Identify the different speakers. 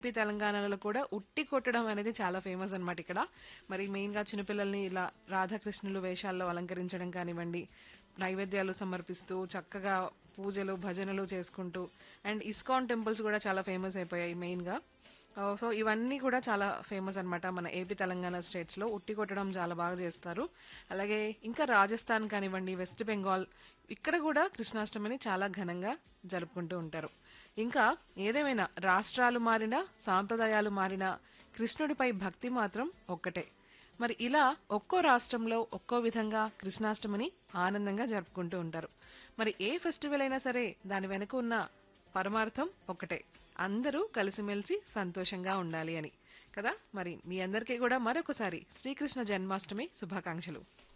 Speaker 1: AP తెలంగాణలో కూడా ఉట్టి కొట్టడం అనేది చాలా ఫేమస్ అన్నమాట ఇక్కడ మరి మెయిన్ గా చిన్నపిల్లల్ని ఇలా రాధాకృష్ణులు వేషాల్లో అలంకరించడం కానివ్వండి నైవేద్యాలు సమర్పిస్తూ చక్కగా పూజలు భజనలు చేసుకుంటూ అండ్ ఇస్కాన్ టెంపుల్స్ కూడా చాలా ఫేమస్ అయిపోయాయి మెయిన్ గా ఆ, సో ఇవన్నీ కూడా చాలా ఫేమస్ అన్నమాట మన ఏపీ తెలంగాణ స్టేట్స్ లో ఉట్టి కొట్టడం చాలా బాగా చేస్తారు అలాగే ఇంకా రాజస్థాన్ కానివ్వండి వెస్ట్ బెంగాల్ ఇక్కడ కూడా కృష్ణాష్టమిని చాలా ఘనంగా జరుపుకుంటూ ఉంటారు ఇంకా ఏదేమైనా రాష్ట్రాలు మారినా సాంప్రదాయాలు మారినా కృష్ణుడిపై భక్తి మాత్రం ఒక్కటే మరి ఇలా ఒక్కో రాష్ట్రంలో ఒక్కో విధంగా కృష్ణాష్టమిని ఆనందంగా జరుపుకుంటూ ఉంటారు మరి ఏ ఫెస్టివల్ అయినా సరే దాని వెనుక ఉన్న పరమార్థం ఒకటే అందరూ కలిసిమెలిసి సంతోషంగా ఉండాలి అని కదా మరి మీ అందరికీ కూడా మరొకసారి శ్రీకృష్ణ జన్మాష్టమి శుభాకాంక్షలు